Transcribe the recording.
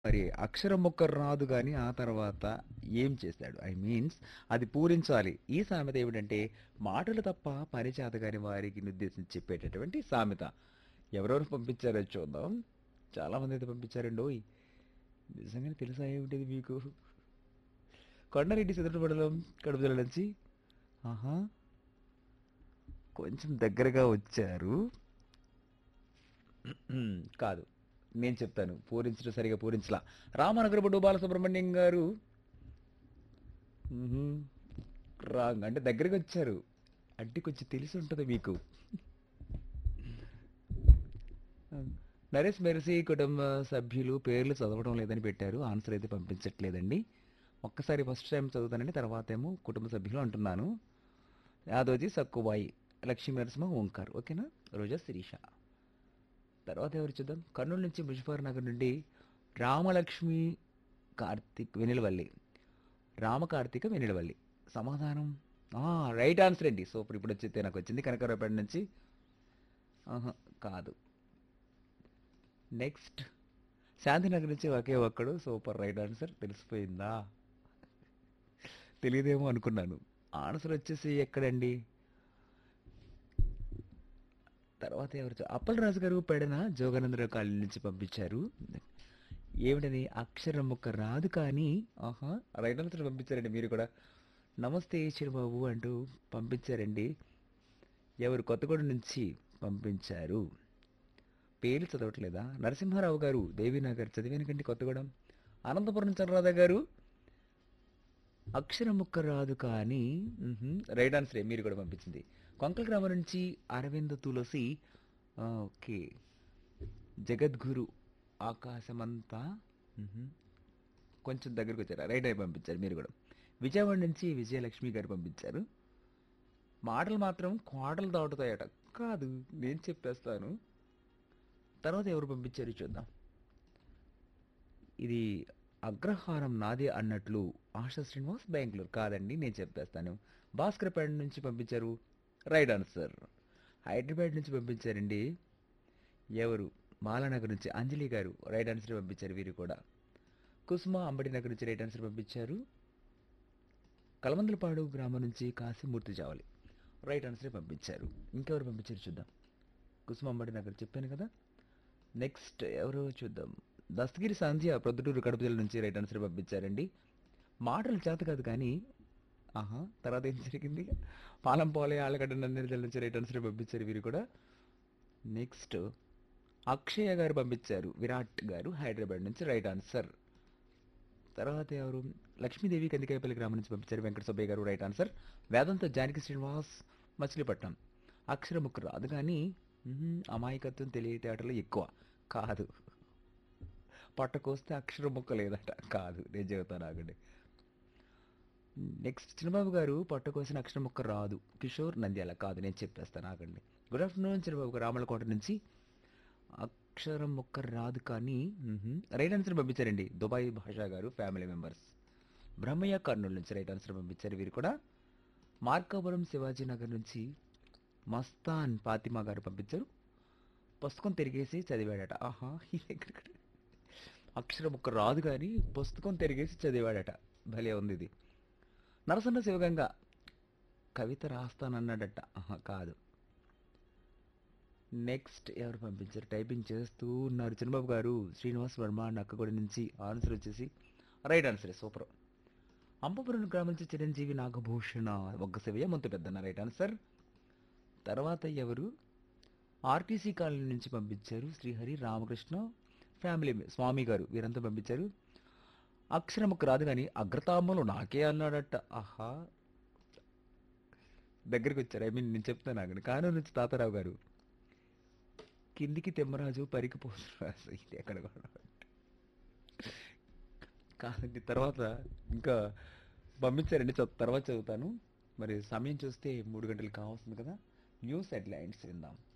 మరి అక్షరం ముక్క రాదు కానీ ఆ తర్వాత ఏం చేశాడు ఐ మీన్స్ అది పూరించాలి ఈ సామెత ఏమిటంటే మాటలు తప్ప పని చేత కాని వారికి నిర్దేశించి చెప్పేటటువంటి సామెత ఎవరెవరు పంపించారో చూద్దాం చాలా మంది అయితే పంపించారండి ఓయ్ నిజంగానే తెలుసా ఏమిటిది మీకు కొండారెడ్డి సిద్ధపడడం కడుపు జిల్లా నుంచి ఆహా కొంచెం దగ్గరగా వచ్చారు కాదు నేను చెప్తాను పూరించడం సరిగా పూరించలా రామనగరపుడు బాలసుబ్రహ్మణ్యం గారు మ్మ్హ్మ్. రాంగ్ అంటే దగ్గరికి వచ్చారు అంటే కొంచెం తెలిసి ఉంటుంది మీకు నరేష్ మెరిసి కుటుంబ సభ్యులు పేర్లు చదవడం లేదని పెట్టారు ఆన్సర్ అయితే పంపించట్లేదండి ఒక్కసారి ఫస్ట్ టైం చదువుతానండి తర్వాత ఏమో కుటుంబ సభ్యులు అంటున్నాను యాదోజీ సక్కుబాయి లక్ష్మీ నరసింహ ఓంకార్ ఓకేనా రోజా శిరీష తర్వాత ఎవరు చూద్దాం కర్నూలు నుంచి ముజఫర్ నగర్ నుండి రామలక్ష్మి కార్తిక్ వెనిలవల్లి రామ కార్తిక వెనిలవల్లి సమాధానం రైట్ ఆన్సర్ అండి సూపర్ ఇప్పుడు వచ్చితే నాకు వచ్చింది కనకరావుపేట నుంచి ఆహా, కాదు నెక్స్ట్ శాంతినగర్ నుంచి ఒకే ఒక్కడు సూపర్ రైట్ ఆన్సర్ తెలిసిపోయిందా తెలియదేమో అనుకున్నాను ఆన్సర్ వచ్చేసి ఎక్కడండి తర్వాత ఎవరు చూ- అప్పలరాజు గారు పెడన జోగానందరావు కాలనీ నుంచి పంపించారు ఏమిటని అక్షరం ముక్క రాదు కానీ ఆహా రైట్ ఆన్సర్ పంపించారండి మీరు కూడా నమస్తే చిరుబాబు అంటూ పంపించారండి ఎవరు కొత్తగూడెం నుంచి పంపించారు పేర్లు చదవట్లేదా నరసింహారావు గారు దేవీనగర్ చదివాను కండి కొత్తగూడెం అనంతపురం చంద్రరాధ గారు అక్షరం ముక్క రాదు కానీ మ్హూ, రైట్ ఆన్సరే మీరు కూడా పంపించింది కొంకల గ్రామం నుంచి అరవింద తులసి ఆ, ఓకే జగద్గురు ఆకాశమంతా మ్హూ, కొంచెం దగ్గరకు వచ్చారు రైట్ అయి పంపించారు మీరు కూడా విజయవాడ నుంచి విజయలక్ష్మి గారు పంపించారు మాటలు మాత్రం కోటలు దాటుతాయట కాదు నేను చెప్పేస్తాను తర్వాత ఎవరు పంపించారు చూద్దాం ఇది అగ్రహారం నాదే అన్నట్లు ఆశా శ్రీనివాస్ బెంగళూరు కాదండి నేను చెప్పేస్తాను భాస్కర్పేట నుంచి పంపించారు రైట్ ఆన్సర్ హైదరాబాద్ నుంచి పంపించారండి ఎవరు మాలానగర్ నుంచి అంజలి గారు రైట్ ఆన్సర్ పంపించారు వీరు కూడా కుసుమ అంబటి నగర్ నుంచి రైట్ ఆన్సర్ పంపించారు కలమందలపాడు గ్రామం నుంచి కాశీమూర్తి జావలి రైట్ ఆన్సర్ పంపించారు ఇంకెవరు పంపించారు చూద్దాం కుసుమ అంబటి నగర్ చెప్పాను కదా నెక్స్ట్ ఎవరు చూద్దాం దస్తగిరి సంధ్య ప్రొద్దుటూరు కడప జిల్లా నుంచి రైట్ ఆన్సర్ పంపించారండి మాటలు చేత కాదు కానీ ఆహా తర్వాత ఏం జరిగింది పాలం పోలే ఆళ్ళగడ్డ నందిని జిల్లా నుంచి రైట్ ఆన్సర్ పంపించారు వీరు కూడా నెక్స్ట్ అక్షయ గారు పంపించారు విరాట్ గారు హైదరాబాద్ నుంచి రైట్ ఆన్సర్ తర్వాత ఎవరు లక్ష్మీదేవి కందికాయపల్లి గ్రామం నుంచి పంపించారు వెంకట సుబ్బయ్య గారు రైట్ ఆన్సర్ వేదంతో జానకి శ్రీనివాస్ మచిలీపట్నం అక్షరముక్కు రాదు కానీ మ్మ్, అమాయకత్వం తెలియటేటలో ఎక్కువ కాదు పట్టకొస్తే అక్షరం ముక్క లేదట కాదు నేను చెబుతాను ఆగండి నెక్స్ట్ చిన్నబాబు గారు పట్టకోసిన అక్షరం ముక్క రాదు కిషోర్ నంద్యాల కాదు నేను చెప్పేస్తాను ఆగండి గుడ్ ఆఫ్టర్నూన్ చిన్నబాబు గారు రామలకోట నుంచి అక్షరం ముక్క రాదు కానీ మ్హూ. రైట్ ఆన్సర్ పంపించారండి దుబాయ్ భాషా గారు ఫ్యామిలీ మెంబర్స్ బ్రహ్మయ్య కర్నూలు నుంచి రైట్ ఆన్సర్ పంపించారు వీరు కూడా మార్కాపురం శివాజీ నగర్ నుంచి మస్తాన్ ఫాతిమా గారు పంపించారు పుస్తకం తిరిగేసి చదివాడట ఆహా ఎక్కడ అక్షరం ఒక్క రాదు కానీ పుస్తకం తిరిగేసి చదివాడట భలే ఉంది ఇది నరసన్న శివగంగ కవిత రాస్తానన్నాడట ఆహా కాదు నెక్స్ట్ ఎవరు పంపించారు టైపింగ్ చేస్తూ ఉన్నారు చిన్నబాబు గారు శ్రీనివాస్ వర్మ నక్కగొడి నుంచి ఆన్సర్ వచ్చేసి రైట్ ఆన్సర్ సూపర్ అంపపురం గ్రామం నుంచి చిరంజీవి నాగభూషణ ఒక్క శివయ్య ముంత పెద్దన్న రైట్ ఆన్సర్ తర్వాత ఎవరు ఆర్టీసీ కాలనీ నుంచి పంపించారు శ్రీహరి రామకృష్ణ ఫ్యామిలీ మె- స్వామి గారు వీరంతా పంపించారు అక్షరముకు రాదు కానీ అగ్రతామలు నాకే అన్నాడట ఆహా దగ్గరికి వచ్చారు ఐ మీన్ నేను చెప్తాను ఆగండి కానూరు నుంచి తాతారావు గారు కిందికి తెమ్మరాజు పరికి పోతురాజు ఇది ఎక్కడ కూడా కాదండి తర్వాత ఇంకా పంపించారండి చదువు తర్వాత చదువుతాను మరి సమయం చూస్తే మూడు గంటలు కావాల్సింది కదా న్యూస్ హెడ్లైన్స్ విందాం